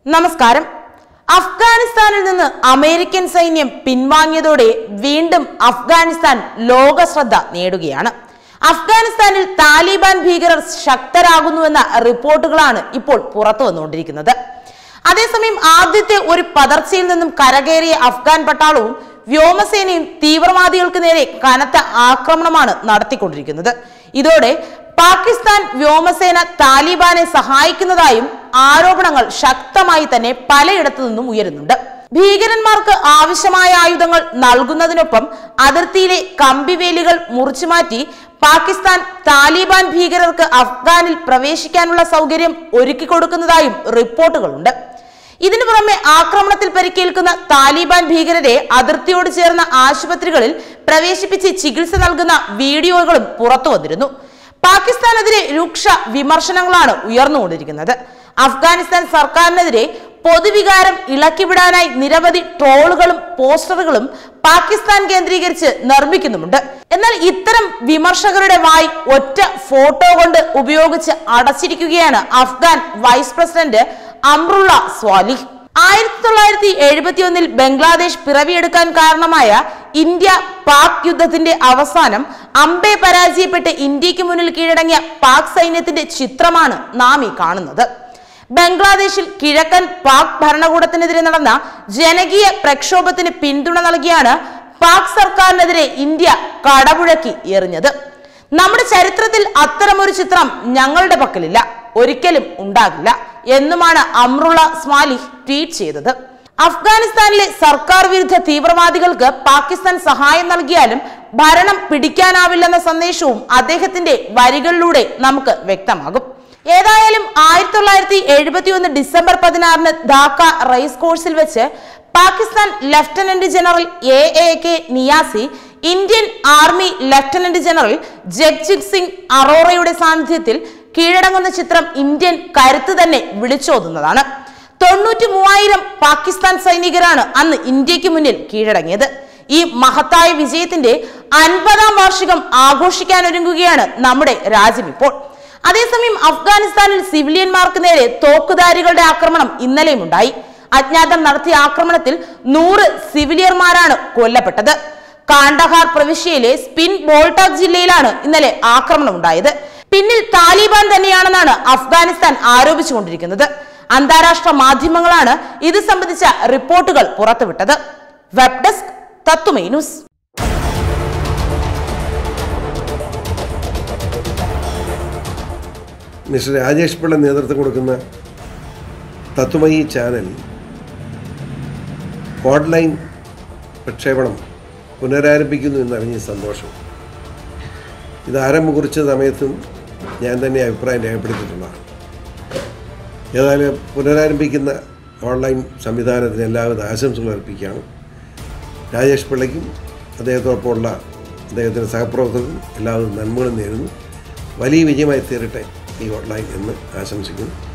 നമസ്കാരം അഫ്ഗാനിസ്ഥാനിൽ നിന്ന് അമേരിക്കൻ സൈന്യം പിൻവാങ്ങിയതോടെ വീണ്ടും അഫ്ഗാനിസ്ഥാൻ ലോക ശ്രദ്ധ നേടുകയാണ് അഫ്ഗാനിസ്ഥാനിൽ താലിബാൻ ഭീകരർ ശക്തരാകുന്നുവെന്ന റിപ്പോർട്ടുകളാണ് ഇപ്പോൾ പുറത്തു വന്നുകൊണ്ടിരിക്കുന്നത് അതേസമയം ആദ്യത്തെ ഒരു പതർച്ചയിൽ നിന്നും കരകയറിയ അഫ്ഗാൻ പട്ടാളവും വ്യോമസേനയും തീവ്രവാദികൾക്ക് നേരെ കനത്ത ആക്രമണമാണ് നടത്തിക്കൊണ്ടിരിക്കുന്നത് ഇതോടെ പാകിസ്ഥാൻ വ്യോമസേന താലിബാനെ സഹായിക്കുന്നതായും ആരോപണങ്ങൾ ശക്തമായി തന്നെ പലയിടത്തു നിന്നും ഉയരുന്നുണ്ട് ഭീകരന്മാർക്ക് ആവശ്യമായ ആയുധങ്ങൾ നൽകുന്നതിനൊപ്പം അതിർത്തിയിലെ കമ്പിവേലികൾ മുറിച്ചുമാറ്റി പാകിസ്ഥാൻ താലിബാൻ ഭീകരർക്ക് അഫ്ഗാനിൽ പ്രവേശിക്കാനുള്ള സൗകര്യം ഒരുക്കി കൊടുക്കുന്നതായും റിപ്പോർട്ടുകളുണ്ട് ഇതിനു പുറമെ ആക്രമണത്തിൽ പരിക്കേൽക്കുന്ന താലിബാൻ ഭീകരരെ അതിർത്തിയോട് ചേർന്ന ആശുപത്രികളിൽ പ്രവേശിപ്പിച്ച് ചികിത്സ നൽകുന്ന വീഡിയോകളും പുറത്തു വന്നിരുന്നു പാകിസ്ഥാനെതിരെ രൂക്ഷ വിമർശനങ്ങളാണ് ഉയർന്നുകൊണ്ടിരിക്കുന്നത് അഫ്ഗാനിസ്ഥാൻ സർക്കാരിനെതിരെ പൊതുവികാരം ഇളക്കിവിടാനായി നിരവധി ട്രോളുകളും പോസ്റ്ററുകളും പാകിസ്ഥാൻ കേന്ദ്രീകരിച്ച് നിർമ്മിക്കുന്നുമുണ്ട് എന്നാൽ ഇത്തരം വിമർശകരുടെ വായി ഒറ്റ ഫോട്ടോ കൊണ്ട് ഉപയോഗിച്ച് അടച്ചിരിക്കുകയാണ് അഫ്ഗാൻ വൈസ് പ്രസിഡന്റ് അമ്രുള്ള സ്വാലിഹ് ആയിരത്തി തൊള്ളായിരത്തി എഴുപത്തി ഒന്നിൽ ബംഗ്ലാദേശ് പിറവിയെടുക്കാൻ കാരണമായ ഇന്ത്യ പാക് യുദ്ധത്തിന്റെ അവസാനം അമ്പെ പരാജയപ്പെട്ട് ഇന്ത്യക്ക് മുന്നിൽ കീഴടങ്ങിയ പാക് സൈന്യത്തിന്റെ ചിത്രമാണ് നാം ഈ കാണുന്നത് ബംഗ്ലാദേശിൽ കിഴക്കൻ പാക് ഭരണകൂടത്തിനെതിരെ നടന്ന ജനകീയ പ്രക്ഷോഭത്തിന് പിന്തുണ നൽകിയാണ് പാക് സർക്കാരിനെതിരെ ഇന്ത്യ കടപുഴക്കി എറിഞ്ഞത് നമ്മുടെ ചരിത്രത്തിൽ അത്തരമൊരു ചിത്രം ഞങ്ങളുടെ പക്കലില്ല ഒരിക്കലും ഉണ്ടാകില്ല എന്നുമാണ് അമ്രുള്ള സ്മാലിഹ് ട്വീറ്റ് ചെയ്തത് അഫ്ഗാനിസ്ഥാനിലെ സർക്കാർ വിരുദ്ധ തീവ്രവാദികൾക്ക് പാകിസ്ഥാൻ സഹായം നൽകിയാലും ഭരണം പിടിക്കാനാവില്ലെന്ന സന്ദേശവും അദ്ദേഹത്തിന്റെ വരികളിലൂടെ നമുക്ക് വ്യക്തമാകും ഏതായാലും ആയിരത്തി തൊള്ളായിരത്തി എഴുപത്തി ഒന്ന് ഡിസംബർ പതിനാറിന് ധാക്ക റൈസ് കോഴ്സിൽ വെച്ച് Pakistan lieutenant general A A K Niazi Indian army lieutenant general Jagjit Singh അറോറയുടെ സാന്നിധ്യത്തിൽ കീഴടങ്ങുന്ന ചിത്രം ഇന്ത്യൻ കരുത്ത് തന്നെ വിളിച്ചോതുന്നതാണ് തൊണ്ണൂറ്റി മൂവായിരം പാകിസ്ഥാൻ സൈനികരാണ് അന്ന് ഇന്ത്യക്ക് മുന്നിൽ കീഴടങ്ങിയത് ഈ മഹത്തായ വിജയത്തിന്റെ അൻപതാം വാർഷികം ആഘോഷിക്കാനൊരുങ്ങുകയാണ് നമ്മുടെ രാജ്യം ഇപ്പോൾ അതേസമയം അഫ്ഗാനിസ്ഥാനിൽ സിവിലിയന്മാർക്ക് നേരെ തോക്കുധാരികളുടെ ആക്രമണം ഇന്നലെയും ഉണ്ടായി അജ്ഞാതർ നടത്തിയ ആക്രമണത്തിൽ നൂറ് സിവിലിയന്മാരാണ് കൊല്ലപ്പെട്ടത് കാണ്ടഹാർ പ്രവിശ്യയിലെ സ്പിൻ ബോൾട്ടാക് ജില്ലയിലാണ് ഇന്നലെ ആക്രമണം ഉണ്ടായത് പിന്നിൽ താലിബാൻ തന്നെയാണെന്നാണ് അഫ്ഗാനിസ്ഥാൻ ആരോപിച്ചുകൊണ്ടിരിക്കുന്നത് അന്താരാഷ്ട്ര മാധ്യമങ്ങളാണ് ഇത് സംബന്ധിച്ച റിപ്പോർട്ടുകൾ പുറത്തുവിട്ടത് web desk Tatwamayi news mister Rajesh Pillai നേതൃത്വം കൊടുക്കുന്ന തത്വമയി ചാനൽ ഓൺലൈൻ പ്രക്ഷേപണം പുനരാരംഭിക്കുന്നു എന്നറിഞ്ഞ സന്തോഷം ഇത് ആരംഭം കുറിച്ച സമയത്തും ഞാൻ തന്നെ അഭിപ്രായം രേഖപ്പെടുത്തിയിട്ടുള്ളതാണ് ഏതായാലും പുനരാരംഭിക്കുന്ന ഓൺലൈൻ സംവിധാനത്തിന് എല്ലാവിധ ആശംസകൾ അർപ്പിക്കുകയാണ് രാജേഷ് പിള്ളയ്ക്കും അദ്ദേഹത്തോടൊപ്പമുള്ള അദ്ദേഹത്തിൻ്റെ സഹപ്രവർത്തകർക്കും എല്ലാവിധ നന്മകളും നേരുന്നു വലിയ വിജയമായി തീരട്ടെ ഈ ഓൺലൈൻ എന്ന് ആശംസിക്കുന്നു